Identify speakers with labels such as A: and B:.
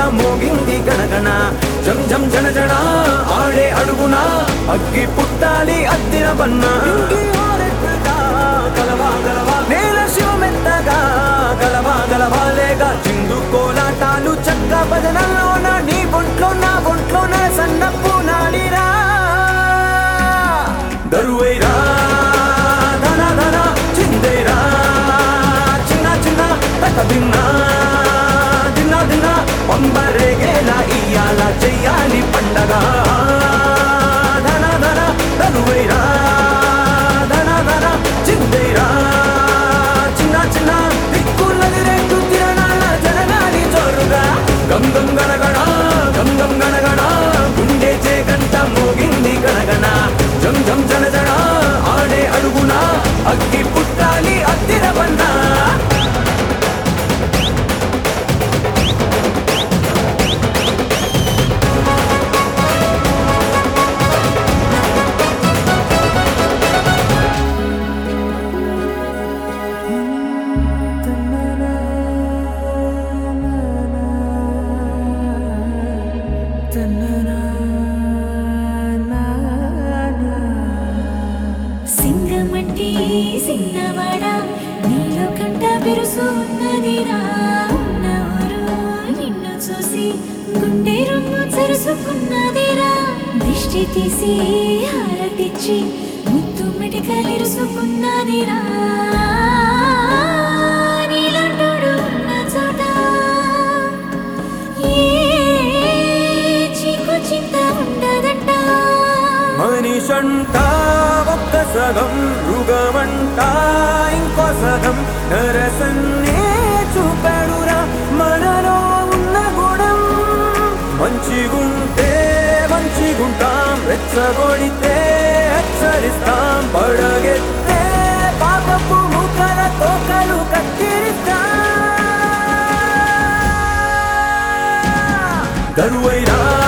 A: మోగింది గణగణ జం జం జన జన ఆడే అడుగున అగ్గి పుట్టాలి అద్దిన బన్న గలవా గలవా నేల శివమెత్తగా గలవా గలవాలేగా చిందు కోలాటాలు చక్క భజనల్లోన నీ ఒంట్లో నా ఒంట్లోన సన్నప్పు నాడిరా దరువైరా ధన ధన చిందేరా చిన్న చిన్న తక దిన్న దిన్న దిన్న పంబరేగేలా ఇయ్యాల చెయ్యాలి పండగ ధన ధన దరువైరా ధన ధన చిందేరా చిన్న చిన్న దిక్కులది రేటు తిరణాల జరగాలి జోరుగా గం గం గణగణ గం గం గణగణ గుండె చే గంట మోగింది గణగణ జం జం జన జన ఆడే అడుగున అగ్గి పుట్టాలి అత్తిరవన్నా
B: సింగమంటి సిన్నవాడ నీలో కంట బిరుసు ఉన్నదిరా ఉన్నవారు నిన్ను చూసి గుండె రొమ్ము చరుసుకున్నదిరా దిష్టి తీసి హారతిచ్చి ముత్తు మెటికలిరుసుకున్నదిరా నీలాంటోడు ఉన్న చోట ఏ చీకు చింత ఉండదంట
A: మనిషంట ఒక్క సగం మృగమంట ఇంకో సగం నరసన్నే చూపాడురా మనలో ఉన్న గుణం మంచిగుంటే మంచిగుంటాం రెచ్చగొడితే హెచ్చరిస్తాం పడగెత్తే పాపపు ముఖల తోకలు కత్తిరిస్తాం దరువైరా